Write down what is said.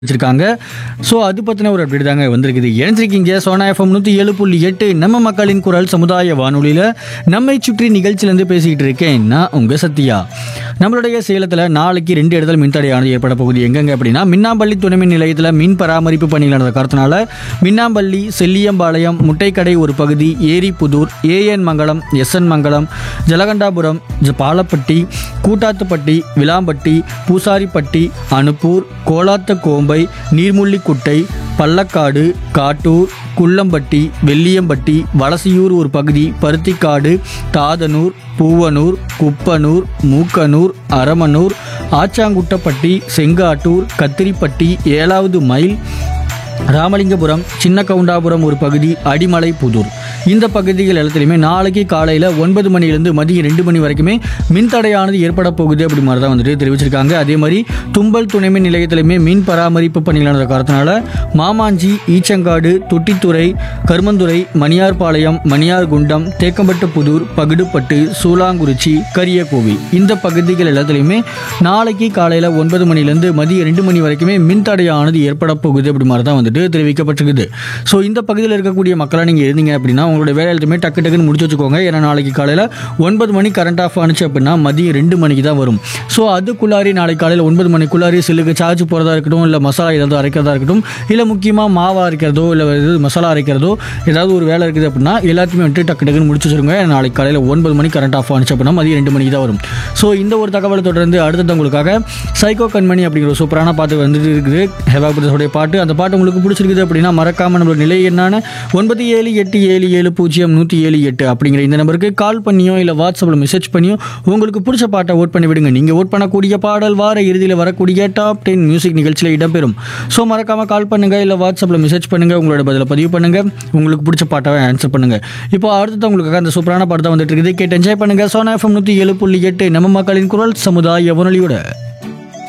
வச்சிருக்காங்க ஸோ அது பற்றின ஒரு அப்டேட் தாங்க வந்திருக்குது இணைஞ்சிருக்கீங்க சோனா எஃப்எம் நூற்றி ஏழு புள்ளி எட்டு நம்ம மக்களின் குரல் சமுதாய வானொலியில் நம்மை சுற்றி நிகழ்ச்சியிலேருந்து பேசிக்கிட்டு இருக்கேன் நான் உங்கள் சத்யா நம்மளுடைய சேலத்தில் நாளைக்கு ரெண்டு இடத்துல மின்தடையானது ஏற்பட போகுது எங்கெங்க அப்படின்னா மின்னாம்பள்ளி துணைமின் நிலையத்தில் மின் பராமரிப்பு பணிகள் நடந்த காரணத்தினால மின்னாம்பள்ளி செல்லியம்பாளையம் முட்டைக்கடை ஒரு பகுதி ஏரிப்புதூர் ஏஎன் மங்கலம் எஸ்என் மங்கலம் ஜலகண்டாபுரம் ஜ- பாலப்பட்டி கூட்டாத்துப்பட்டி விளாம்பட்டி பூசாரிப்பட்டி அனுப்பூர் கோலாத்த கோம்பை நீர்முள்ளிக்குட்டை பள்ளக்காடு காட்டூர் குள்ளம்பட்டி வெள்ளியம்பட்டி வலசியூர் ஒரு பகுதி பருத்திக்காடு தாதனூர் பூவனூர் குப்பனூர் மூக்கனூர் அரமனூர் ஆச்சாங்குட்டப்பட்டி செங்காட்டூர் கத்திரிப்பட்டி ஏழாவது மைல் ராமலிங்கபுரம் சின்ன கவுண்டாபுரம் ஒரு பகுதி அடிமலை புதூர் இந்த பகுதிகள் எல்லாத்துலேயுமே நாளைக்கு காலையில் ஒன்பது மணிலேருந்து மதியம் ரெண்டு மணி வரைக்குமே மின்தடையானது ஏற்பட போகுது அப்படி மாதிரி தான் வந்துட்டு தெரிவிச்சிருக்காங்க அதே மாதிரி தும்பல் துணைமின் நிலையத்திலுமே மின் பராமரிப்பு பணிகள் நடந்த காரணத்தினால மாமாஞ்சி ஈச்சங்காடு தொட்டித்துறை கருமந்துறை மணியார்பாளையம் மணியார்குண்டம் தேக்கம்பட்டு புதூர் பகிடுப்பட்டு சூலாங்குறிச்சி கரியக்கோவில் இந்த பகுதிகள் எல்லாத்துலேயுமே நாளைக்கு காலையில் ஒன்பது மணிலேருந்து மதியம் ரெண்டு மணி வரைக்குமே மின்தடையானது ஏற்பட போகுது அப்படி மாதிரி தான் வந்துட்டு தெரிவிக்கப்பட்டிருக்குது ஸோ இந்த பகுதியில் இருக்கக்கூடிய மக்களாக நீங்கள் இருந்தீங்க அப்படின்னா உங்களோட வேலை எல்லாத்தையுமே டக்கு டக்குன்னு முடிச்சு வச்சுக்கோங்க ஏன்னா நாளைக்கு காலையில் ஒன்பது மணி கரண்ட் ஆஃப் ஆனிச்சு அப்படின்னா மதியம் ரெண்டு மணிக்கு தான் வரும் ஸோ அதுக்குள்ளாரி நாளைக்கு காலையில் ஒன்பது மணிக்குள்ளாரி சிலுக்கு சார்ஜ் போகிறதா இருக்கட்டும் இல்லை மசாலா ஏதாவது அரைக்கிறதா இருக்கட்டும் இல்லை முக்கியமாக மாவா அரைக்கிறதோ இல்லை இது மசாலா அரைக்கிறதோ ஏதாவது ஒரு வேலை இருக்குது அப்படின்னா எல்லாத்தையுமே வந்துட்டு டக்கு டக்குன்னு முடிச்சு வச்சுருங்க ஏன்னா நாளைக்கு காலையில் ஒன்பது மணி கரண்ட் ஆஃப் ஆனிச்சு அப்படின்னா மதியம் ரெண்டு மணிக்கு தான் வரும் ஸோ இந்த ஒரு தகவலை தொடர்ந்து அடுத்தது உங்களுக்காக சைக்கோ கண்மணி அப்படிங்கிற ஒரு சூப்பரான பாட்டு வந்துட்டு இருக்குது ஹெவா பிரதர்ஸோடைய பாட்டு அந்த பாட்டு உங்களுக்கு பிடிச்சிருக்குது அப்படின்னா மறக்காம நம்மளோட நிலை என்னான ஒன்பது ஏழு எட்டு ஏழு ஏழு பூஜ்ஜியம் நூற்றி ஏழு எட்டு அப்படிங்கிற இந்த நம்பருக்கு கால் பண்ணியோ இல்லை வாட்ஸ்அப்பில் மெசேஜ் பண்ணியோ உங்களுக்கு பிடிச்ச பாட்டை ஓட் பண்ணி விடுங்க நீங்கள் ஓட் பண்ணக்கூடிய பாடல் வார இறுதியில் வரக்கூடிய டாப் டென் மியூசிக் நிகழ்ச்சியில் இடம்பெறும் ஸோ மறக்காம கால் பண்ணுங்க இல்லை வாட்ஸ்அப்பில் மெசேஜ் பண்ணுங்க உங்களோட பதிலை பதிவு பண்ணுங்க உங்களுக்கு பிடிச்ச பாட்டாவை ஆன்சர் பண்ணுங்க இப்போ அடுத்தது உங்களுக்கு அந்த சூப்பரான பாட்டு தான் வந்துட்டு இருக்குது கேட்டு என்ஜாய் பண்ணுங்க சோனா எஃப்எம் நூற்றி ஏழு புள்ளி எட்டு நம்ம மக்களின் குரல் சமுதாய வானொலியோட